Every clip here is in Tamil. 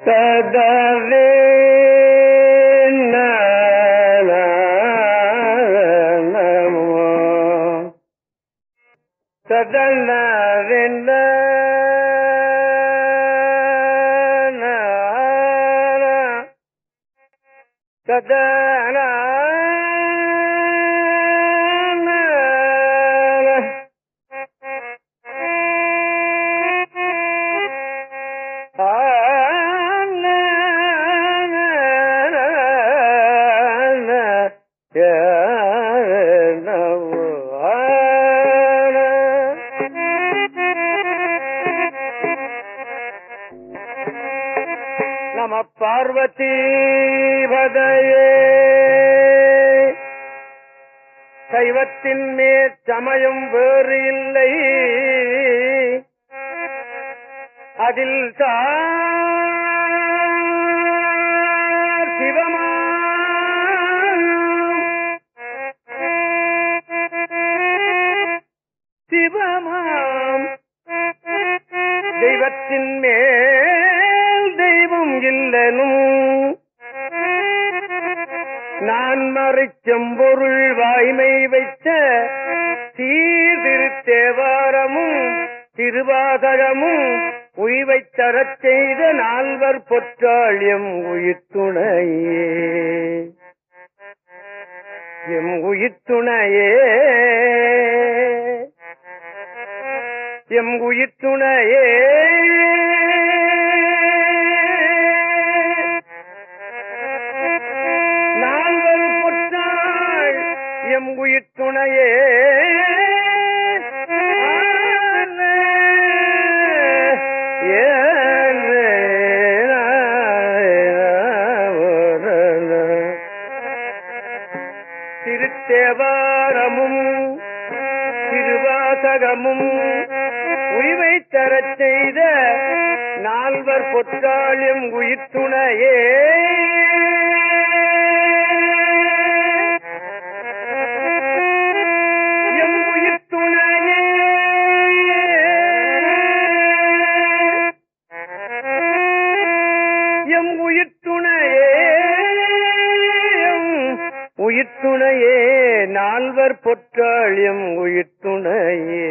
ததவே நமோ சதனவிந்த சதன நம பார்வதி பதையே சைவத்தின் மேற் சமயம் வேறு இல்லை அதில் சார் சிவமா சிவமாம் தெய்வத்தின் மேல் தெய்வம் இல்லனும் நான் மறைச்செம்பொருள் வாய்மை வைத்த சீர்திருத்தேவாரமும் திருவாசகமும் உய்வைத் தரச் செய்த நால்வர் பொற்றாளியம் உயிர்த்துணையே எம் உயிர்த்துணையே எம் உயிர்த்துணையே நால்வர் பொற்றாள் எம் உயிர்த்துணையே திருத்தேவாரமும் திருவாசகமும் உய்வை தரச் செய்த நால்வர் பொற்றாளியம் உயிர்த்துணையே எம் உயிர்த்துணையே எம் உயிர்த்துணையே எம் உயிர்த்துணையே நால்வர் பொற்றாளியம் உயிர்த்துணையே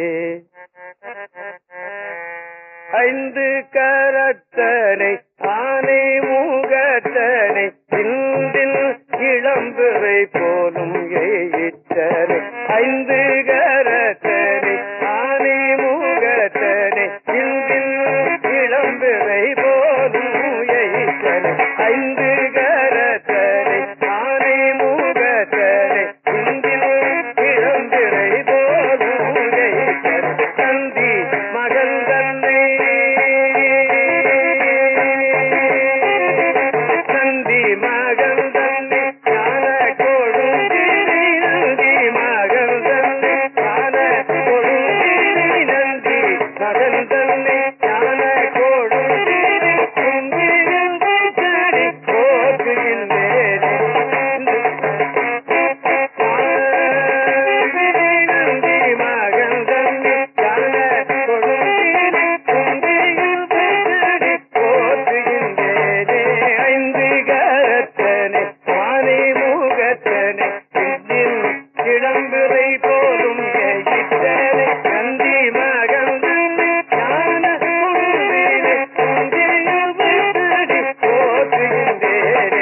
ஐந்து கரத்தனை ஆனை மூகத்தனை இந்தில் இளம்புரை போலும் எயிற்றனை ஐந்து கரத்தனை ஆனை மூகத்தனை இந்தில் இளம்புரை போலும் எயிற்றனை ஐந்து கரத்தனை ஆனை மூகத்தனை இந்தில் இளம்பிறை போலும் எயிற்றனை தந்தி மகன் தன்னை நந்தி மகன் தன்னை ஞான கொடுந்திரி நந்தி மகன் தன்னை ஞான கொடுந்திரி நந்தி மகன் தன்னை ஞான கொடுந்திரி குந்திருந்து சரி போற்றுகின்றேனே நந்தி மகன் தன்னை ஞான கொடுந்திரி குந்திருந்து சரி போற்றுகின்றேனே ஐந்து கரத்தனை ஆனை முகத்தனை பின்னில் கிளம்புரை போலும் ஜெயித்தனை நந்தி மகன் தன்னை ஞான கொடுந்திரி குந்தியில் வைத்தடி போற்றுகின்றேனே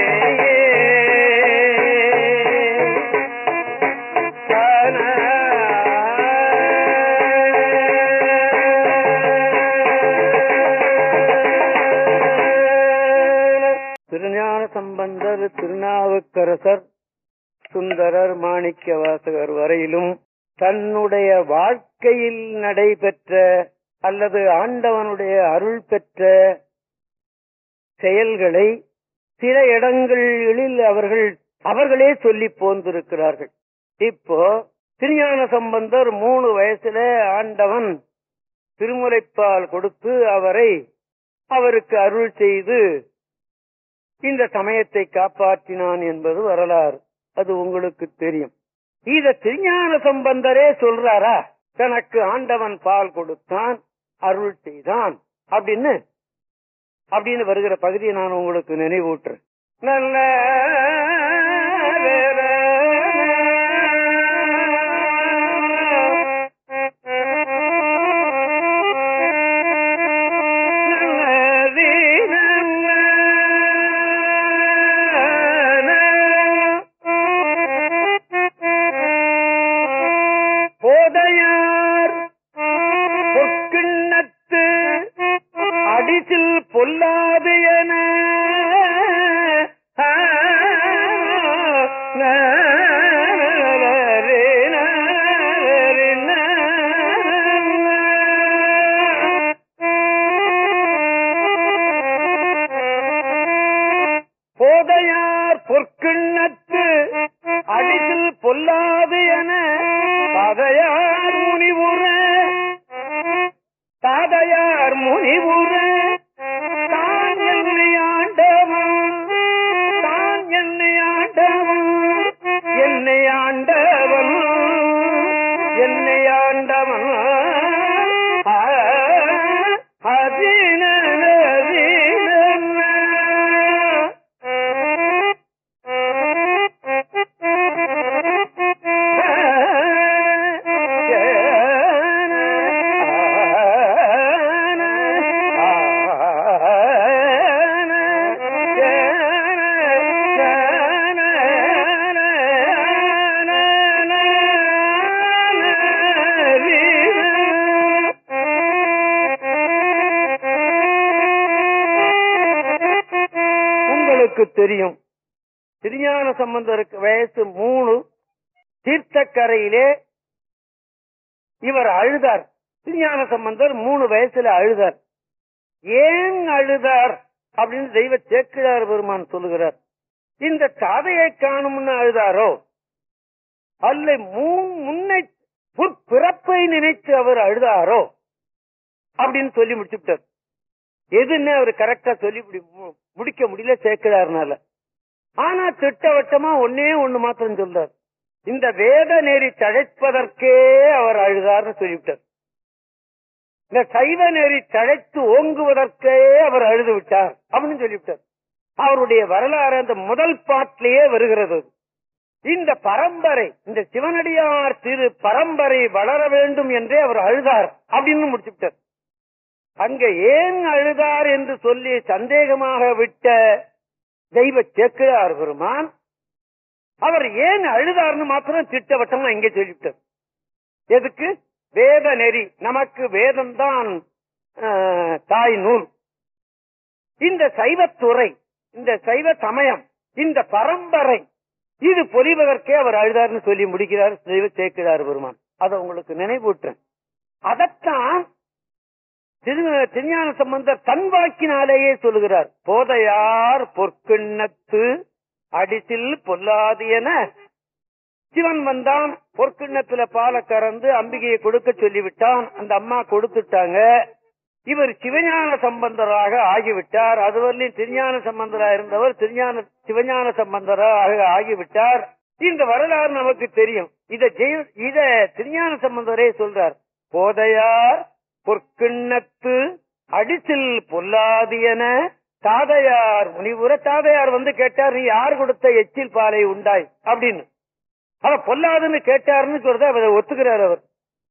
திருஞான சம்பந்தர் திருநாவுக்கரசர் சுந்தரர் மாணிக்க வாசகர் வரையிலும் தன்னுடைய வாழ்க்கையில் நடைபெற்ற அல்லது ஆண்டவனுடைய அருள் பெற்ற செயல்களை சில இடங்களில் அவர்கள் அவர்களே சொல்லி போந்திருக்கிறார்கள் இப்போ திருஞான சம்பந்தர் மூணு வயசுல ஆண்டவன் திருமுலைப்பால் கொடுத்து அவரை அவருக்கு அருள் செய்து இந்த சமயத்தை காப்பாற்றினான் என்பது வரலாறு அது உங்களுக்கு தெரியும் இத திருஞான சம்பந்தரே சொல்றாரா தனக்கு ஆண்டவன் பால் கொடுத்தான் அருள் செய்தான் அப்படின்னு அப்படின்னு வருகிற பகுதியை நான் உங்களுக்கு நினைவூட்டுறேன் நல்ல போதையார் பொற்கிண்ணத்து அடிசில் பொல்லாது என ஆ, ந, ரே, ந, ரே, ந, போதையார் பொற்கிண்ணத்து அடிசில் பொல்லாது என பதையார் முனிவுற தாதையார் முனிவுற தான் என்னை ஆண்டவன் தான் என்னை ஆண்டவன் என்னை ஆண்டவன் என்னை ஆண்டவன் ஆ, அதின உங்களுக்கு தெரியும் திருஞான சம்பந்தருக்கு வயசு மூணு தீர்த்தக்கரையிலே இவர் அழுதார் திருஞான சம்பந்தர் மூணு வயசுல அழுதார் ஏன் அழுதார் அப்படின்னு தெய்வ சேக்கிழார் பெருமான் சொல்லுகிறார் இந்த தாதையை காணும்னு அழுதாரோ அல்ல மூ- முன்னை பிறப்பை நினைத்து அவர் அழுதாரோ அப்படின்னு சொல்லி முடிச்சுட்டார் எதுன்னு அவர் கரெக்டா சொல்லி முடி- மு- முடிக்க முடியல சேர்க்கிறாருனால ஆனா திட்டவட்டமா ஒன்னே ஒண்ணு மாத்திரம் சொல்றார் இந்த வேத நெறி தழைப்பதற்கே அவர் அழுதார்னு சொல்லிவிட்டார் இந்த சைவ நெறி தழைத்து ஓங்குவதற்கே அவர் அழுது விட்டார் அப்படின்னு சொல்லிவிட்டார் அவருடைய வரலாறு அந்த முதல் பாட்டிலேயே வருகிறது அது. இந்த பரம்பரை இந்த சிவனடியார் திரு பரம்பரை வளர வேண்டும் என்றே அவர் அழுதார் அப்படின்னு முடிச்சுவிட்டார் அங்க ஏன் அழுதார் என்று சொல்லி சந்தேகமாக விட்ட தெய்வ சேக்கிழார் பெருமான் அவர் ஏன் அழுதார்னு மாத்திரம் திட்டவட்டமா இங்கே சொல்லிவிட்டார் எதுக்கு வேத நெறி நமக்கு வேதம்தான் ஆஹ், தாய் நூல் இந்த சைவத்துறை இந்த சைவ சமயம் இந்த பரம்பரை இது பொலிவதற்கே அவர் அழுதார்னு சொல்லி முடிக்கிறார் தெய்வ சேக்கிழார் பெருமான் அதை உங்களுக்கு நினைவூட்டுறேன் அதத்தான் திரு திருஞான சம்பந்தர் தன் வாக்கினாலேயே சொல்லுகிறார் போதையார் பொற்கிண்ணத்து அடிசில் பொல்லாது என சிவன் வந்தான் பொற்கிண்ணத்துல பாலை கறந்து அம்பிகையை கொடுக்க சொல்லிவிட்டான் அந்த அம்மா கொடுத்துட்டாங்க இவர் சிவஞான சம்பந்தராக ஆகிவிட்டார் அதுவரையிலும் திருஞான சம்பந்தரா இருந்தவர் திருஞான சிவஞான சம்பந்தராக ஆகிவிட்டார் இந்த வரலாறு நமக்கு தெரியும் இத ஜெய- இத திருஞான சம்பந்தரே சொல்றார் போதையார் பொற்கிண்ணத்து அடிசில் பொல்லாது என தாதையார் முனிவுர தாதையார் வந்து கேட்டார் நீ யார் கொடுத்த எச்சில் பாலை உண்டாய் அப்படின்னு அத பொல்லாதுன்னு கேட்டாருன்னு சொல்றத அவர் ஒத்துக்கிறார் அவர்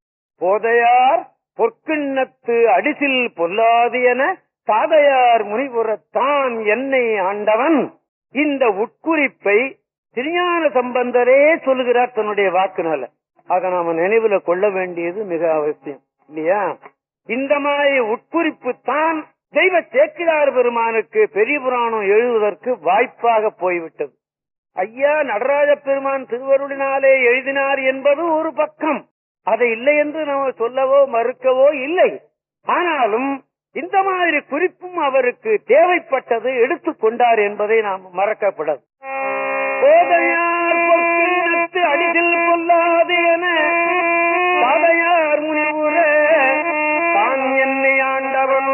போதையார் பொற்கிண்ணத்து அடிசில் பொல்லாது என தாதையார் முனிவுரத்தான் என்னை ஆண்டவன் இந்த உட்குறிப்பை திருஞான சம்பந்தரே சொல்லுகிறார் தன்னுடைய வாக்குனால அதை நாம நினைவுல கொள்ள வேண்டியது மிக அவசியம் இல்லையா இந்த மாதிரி உட்குறிப்பு தான் தெய்வ சேக்கிழார் பெருமானுக்கு பெரிய புராணம் எழுதுவதற்கு வாய்ப்பாக போய்விட்டது ஐயா நடராஜ பெருமான் திருவருளினாலே எழுதினார் என்பது ஒரு பக்கம் அதை இல்லை என்று நம்ம சொல்லவோ மறுக்கவோ இல்லை ஆனாலும் இந்த மாதிரி குறிப்பும் அவருக்கு தேவைப்பட்டது எடுத்துக் கொண்டார் என்பதை நாம் மறக்கப்படாது போதையார் பொற்கிண்ணத்து அடிசில் கொல்லாது என பாதையார் முனிவுர தான் என்னை ஆண்டவன்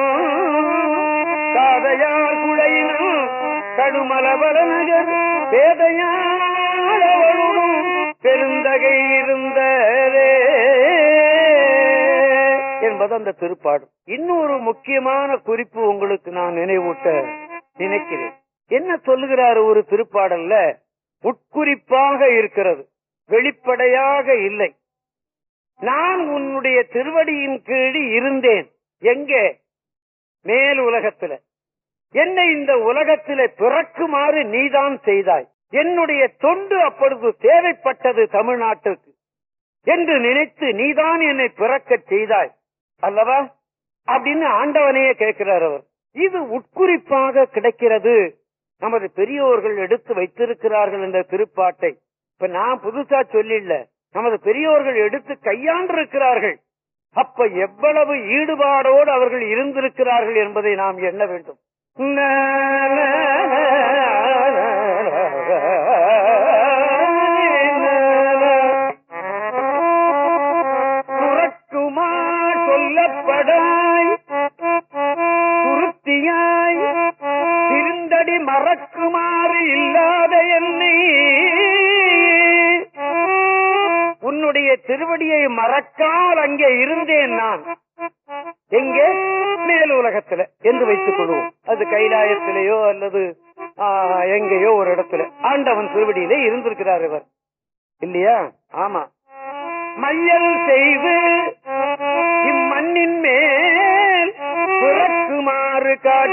காதையார் குழையினும் கடுமலவர நகர் வேதையார் அவளுடன் பெருந்தகை இருந்ததே என்பது அந்த திருப்பாடு இன்னொரு முக்கியமான குறிப்பு உங்களுக்கு நான் நினைவூட்ட நினைக்கிறேன் என்ன சொல்லுகிறாரு ஒரு திருப்பாடல்ல உட்குறிப்பாக இருக்கிறது வெளிப்படையாக இல்லை நான் உன்னுடைய திருவடியின் கீழ் இருந்தேன் எங்கே மேல் உலகத்துல என்னை இந்த உலகத்திலே பிறக்குமாறு நீதான் செய்தாய் என்னுடைய தொண்டு அப்பொழுது தேவைப்பட்டது தமிழ்நாட்டுக்கு என்று நினைத்து நீதான் என்னை பிறக்கச் செய்தாய் அல்லவா அப்படின்னு ஆண்டவனையே கேட்கிறார் அவர் இது உட்குறிப்பாக கிடைக்கிறது நமது பெரியோர்கள் எடுத்து வைத்திருக்கிறார்கள் என்ற திருப்பாட்டை இப்ப நான் புதுசா சொல்லில்ல நமது பெரியோர்கள் எடுத்து கையாண்டிருக்கிறார்கள் அப்ப எவ்வளவு ஈடுபாடோடு அவர்கள் இருந்திருக்கிறார்கள் என்பதை நாம் எண்ண வேண்டும் துறக்குமா சொல்லப்படாய் துருத்தியாய் திருந்தடி மறக்குமாறு இல்லாத என்னை உன்னுடைய திருவடியை மறக்கால் அங்கே இருந்தேன் நான் எங்கே மேல் உலகத்துல என்று வைத்துக் கொள்வோம் அது கைலாயத்திலேயோ அல்லது ஆ, எங்கேயோ ஒரு இடத்துல ஆண்டவன் திருவடியிலே இருந்திருக்கிறார் இவர் இல்லையா ஆமா மையல் செய்து இம்மண்ணின் மேல் பிறக்குமாறு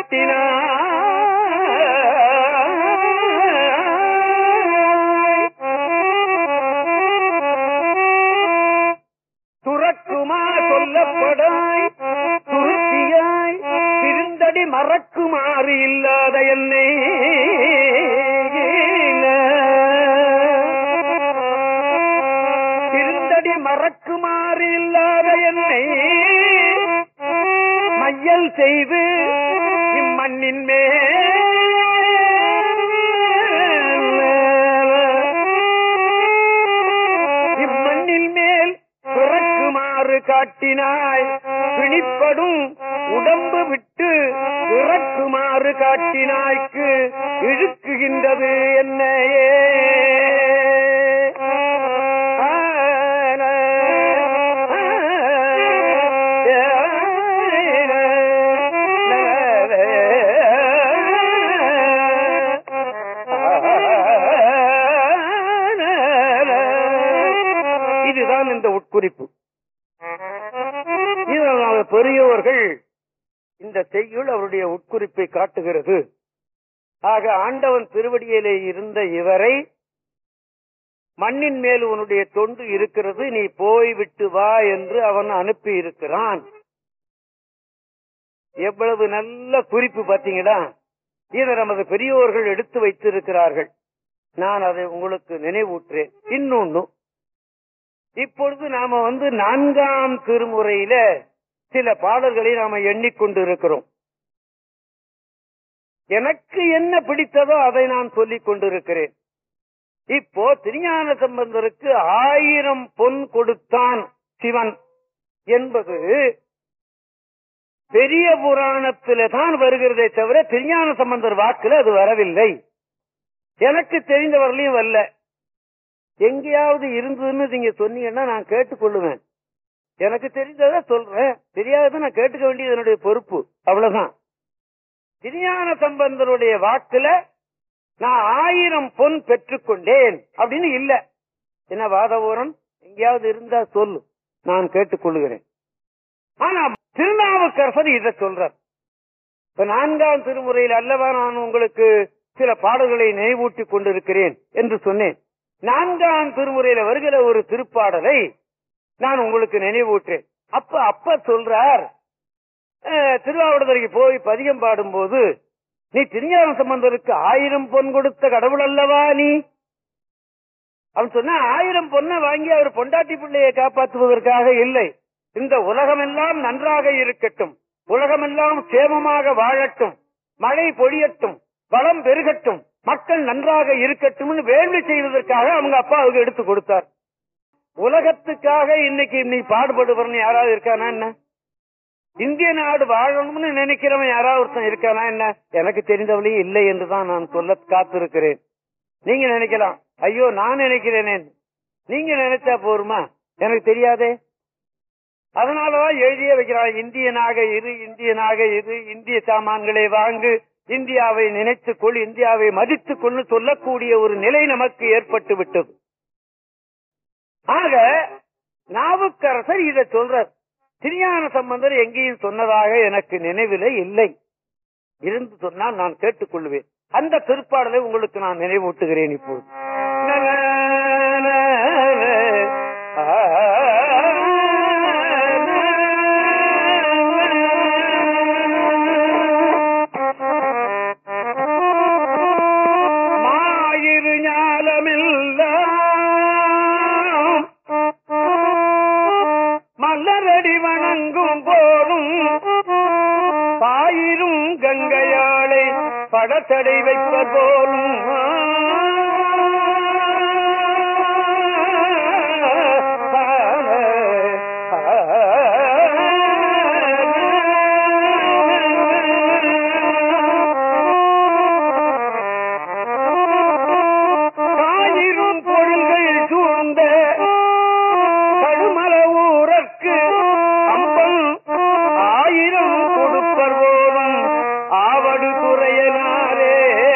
காட்டினார் துறக்குமா சொல்லப்படாய் துருத்தியாய் திருந்தடி மறக்குமாறு இல்லாத என்னை திருந்தடி மறக்குமாறு இல்லாத என்னை மையல் செய்து இம்மண்ணின் மேல் இம்மண்ணில் மேல் பிறக்குமாறு காட்டினாய் பிணிப்படும் உடம்பு விட்டு பிறக்குமாறு காட்டினாய்க்கு இழுக்குகின்றது என்னையே இதுதான் இந்த உட்குறிப்பு இதனால் பெரியோர்கள் இந்த செய்யுள் அவருடைய உட்குறிப்பை காட்டுகிறது ஆக ஆண்டவன் திருவடியிலே இருந்த இவரை மண்ணின் மேல் உன்னுடைய தொண்டு இருக்கிறது நீ போய் விட்டு வா என்று அவன் அனுப்பி இருக்கிறான் எவ்வளவு நல்ல குறிப்பு பாத்தீங்களா இதை நமது பெரியோர்கள் எடுத்து வைத்திருக்கிறார்கள் நான் அதை உங்களுக்கு நினைவூற்றேன் இன்னொன்னு இப்பொழுது நாம வந்து நான்காம் திருமுறையில சில பாடல்களை நாம எண்ணிக்கொண்டு இருக்கிறோம் எனக்கு என்ன பிடித்ததோ அதை நான் சொல்லிக் கொண்டிருக்கிறேன் இப்போ திருஞான சம்பந்தருக்கு ஆயிரம் பொன் கொடுத்தான் சிவன் என்பது பெரிய புராணத்தில தான் வருகிறதே தவிர திருஞான சம்பந்தர் வாக்குல அது வரவில்லை எனக்கு தெரிந்தவர்களையும் வரல எங்கேயாவது இருந்ததுன்னு நீங்க சொன்னீங்கன்னா நான் கேட்டுக்கொள்ளுவேன் எனக்கு தெரிஞ்சதை சொல்றேன் தெரியாததை நான் கேட்டுக்க வேண்டியது என்னுடைய பொறுப்பு அவ்வளவுதான் திருஞான சம்பந்தருடைய வாக்குல நான் ஆயிரம் பொன் பெற்றுக்கொண்டேன் அப்படின்னு இல்ல என்ன வாதவூரன் எங்கேயாவது இருந்தா சொல்லு நான் கேட்டுக்கொள்கிறேன் ஆனா திருநாவுக்கரசர் இதை சொல்றார் இப்ப நான்காம் திருமுறையில் அல்லவா நான் உங்களுக்கு சில பாடல்களை நினைவூட்டிக் கொண்டிருக்கிறேன் என்று சொன்னேன் நான்காம் திருமுறையில வருகிற ஒரு திருப்பாடலை நான் உங்களுக்கு நினைவூட்டேன் அப்ப அப்ப சொல்றார் அஹ், திருவாவடுதுறைக்கு போய் பதிகம் பாடும்போது நீ திருஞான சம்பந்தருக்கு ஆயிரம் பொன் கொடுத்த கடவுள் அல்லவா நீ அவன் சொன்ன ஆயிரம் பொண்ணை வாங்கி அவர் பொண்டாட்டி பிள்ளையை காப்பாற்றுவதற்காக இல்லை இந்த உலகமெல்லாம் நன்றாக இருக்கட்டும் உலகமெல்லாம் சேமமாக வாழட்டும் மழை பொழியட்டும் வளம் பெருகட்டும் மக்கள் நன்றாக இருக்கட்டும்னு வேள்வி செய்வதற்காக அவங்க அப்பாவுக்கு எடுத்து கொடுத்தார் உலகத்துக்காக இன்னைக்கு நீ பாடுபடுவர்னு யாராவது இருக்கானா என்ன இந்திய நாடு வாழணும்னு நினைக்கிறவன் யாராவது ஒருத்தன் இருக்கானா என்ன எனக்கு தெரிந்தவளையும் இல்லை என்றுதான் நான் சொல்ல காத்திருக்கிறேன் நீங்க நினைக்கலாம் ஐயோ நான் நினைக்கிறேனே நீங்க நினைச்சா போருமா எனக்கு தெரியாதே அதனாலதான் எழுதியே வைக்கிறான் இந்தியனாக இரு இந்தியனாக இரு இந்திய சாமான்களை வாங்கு இந்தியாவை நினைத்துக் கொள் இந்தியாவை மதித்துக் கொண்டு சொல்லக்கூடிய ஒரு நிலை நமக்கு ஏற்பட்டு விட்டது ஆக நாவுக்கரசர் இதை சொல்றார் திருஞான சம்பந்தர் எங்கேயும் சொன்னதாக எனக்கு நினைவிலே இல்லை இருந்து சொன்னால் நான் கேட்டுக்கொள்வேன் அந்த திருப்பாடலை உங்களுக்கு நான் நினைவூட்டுகிறேன் இப்போது மாயிரு ஞாலமெல்லாம் மலரடி வணங்கும் போதும் பாயிரும் கங்கையாளை படத்தடை வைப்ப போலும் ஆயிரும் பொருள்கள் சூழ்ந்த கடுமல ஊரற்கு அம்பல் ஆயிரம் கொடுப்பர் போலும் ஆவடு குறையனாரே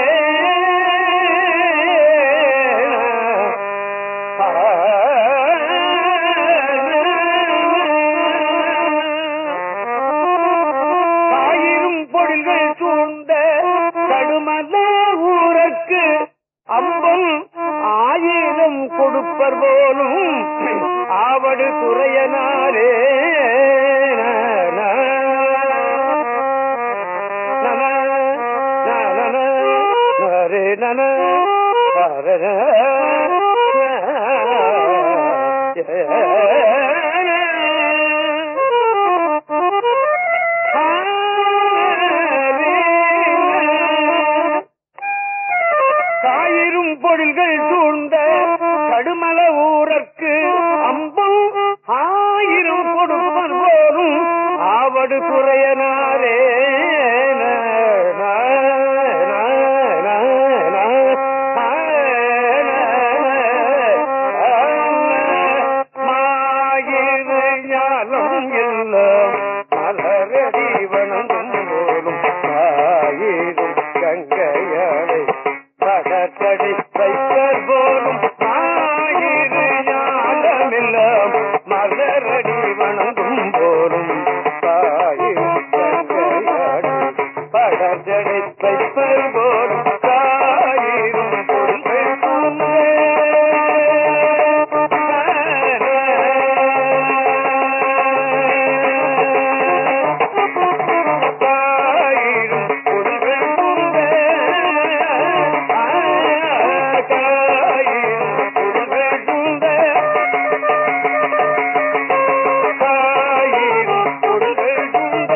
ஆயிரும் பொருள்கள் சூழ்ந்த கடுமல ஊரற்கு அம்பல் ஆயிரம் கொடுப்பர் போலும் ஆவடு குறையனாரே காயிரும் பொருள்கள் சூழ்ந்த கடுமல ஊரற்கு அம்பம் ஆயிரம் கொடுப்பர் போலும் ஆவடு குறையனாரே மாயிரு ஞானம் எல்லாம் மலரடி வணங்கும் போலும் ஆயிரும் கங்கையாளை படத்தடி வைப்பர் போலும் ஆயிரு ஞானமெல்லாம் மலரடி வணங்கும் போலும் ஆயிரும் கங்கையாளை படத்தடி வைப்பர் போலும் ஆயிரும் பொருள்கள் ஆயிரும் பொருள்கள் ஆயிரும் பொருள்கள் ஆயிரும் பொருள்கள்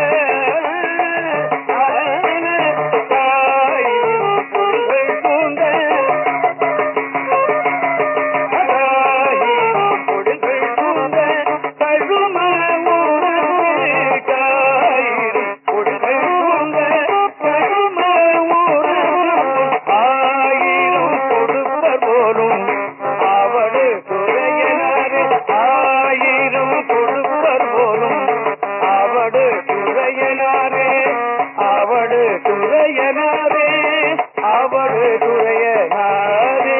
ஆயிரும் பொருள்கள் அவடு துறையனாரே அவடு துறையனாரே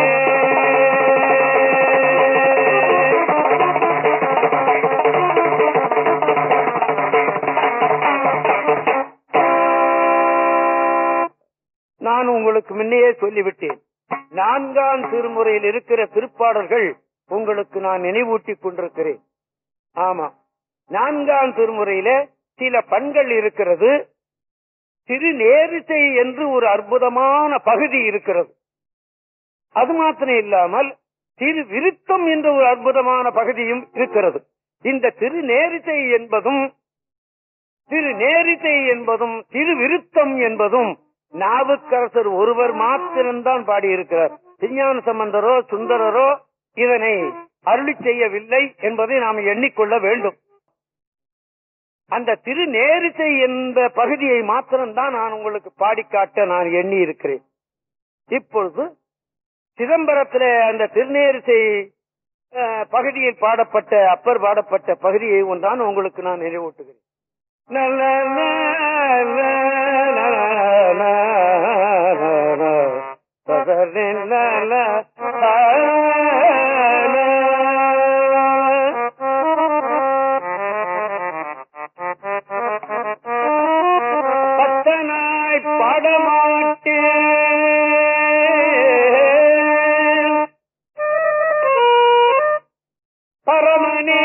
நான் உங்களுக்கு முன்னையே சொல்லிவிட்டேன் நான்காம் திருமுறையில் இருக்கிற திருப்பாடல்கள் உங்களுக்கு நான் நினைவூட்டிக் கொண்டிருக்கிறேன் ஆமா நான்காம் திருமுறையில சில பண்கள் இருக்கிறது திருநேரிசை என்று ஒரு அற்புதமான பகுதி இருக்கிறது அது மாத்திரம் இல்லாமல் திரு விருத்தம் என்ற ஒரு அற்புதமான பகுதியும் இருக்கிறது இந்த திருநேரிசை என்பதும் திரு நேரிசை என்பதும் திரு விருத்தம் என்பதும் நாவுக்கரசர் ஒருவர் மாத்திரம்தான் பாடியிருக்கிறார் விஞ்ஞான சம்பந்தரோ சுந்தரரோ இதனை அருளி செய்யவில்லை என்பதை நாம் எண்ணிக்கொள்ள வேண்டும் அந்த திரு நேரிசை என்ற பகுதியை மாத்திரம்தான் நான் உங்களுக்கு பாடிக்காட்ட நான் எண்ணி இருக்கிறேன் இப்பொழுது சிதம்பரத்திலே அந்த திருநேரிசை அஹ், பகுதியில் பாடப்பட்ட அப்பர் பாடப்பட்ட பகுதியை ஒன்றான் உங்களுக்கு நான் நினைவூட்டுகிறேன் நல்ல பத்தனாய் பாடமாட்டேன் பரமனே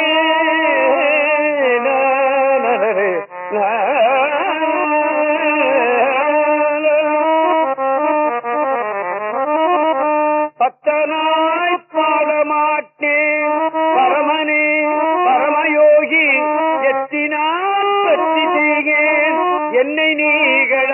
பத்தனாய் பாடமாட்டேன் பரமனே பரமயோகி எத்தினால் பற்றி செய்கேன் என்னை நீகள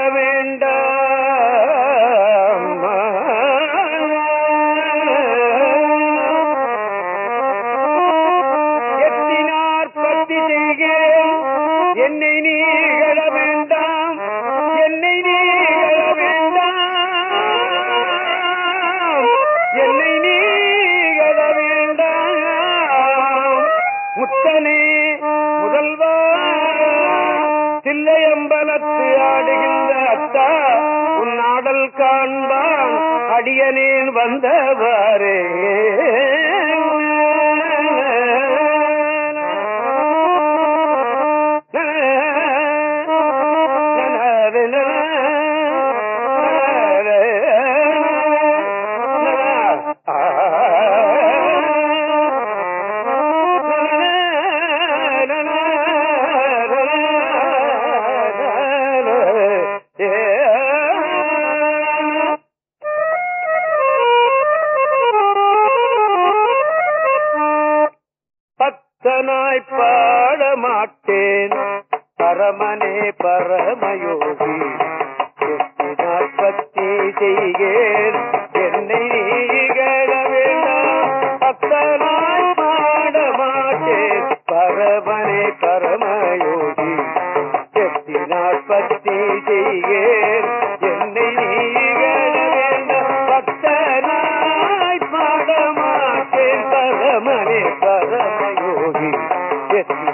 வேண்டாம் எத்தினார் பத்தி செய்கேன் என்னை நீகள வேண்டாம் என்னை நீகள வேண்டாம் என்னை நீகள வேண்டாம் முத்தனே முதல்வா தில்லையம்பலத்து ஆடுகின்ற அத்தா உன் ஆடல் காண்பான் அடியனேன் வந்தவாறே பத்தனாய் பாட மாட்டேன் பரமனே பரமயோகி எத்தினார் பத்தி செய்கேன் என்னை நீகள வேண்டாம் பத்தனாய் பாட மாட்டேன் பரமனே பரமயோகி எத்தினார் பத்தி செய்கேன் என்னை நீகள வேண்டாம் பத்தனாய் பாட மாட்டேன் பரமனே பரமயோகி எத்தினார்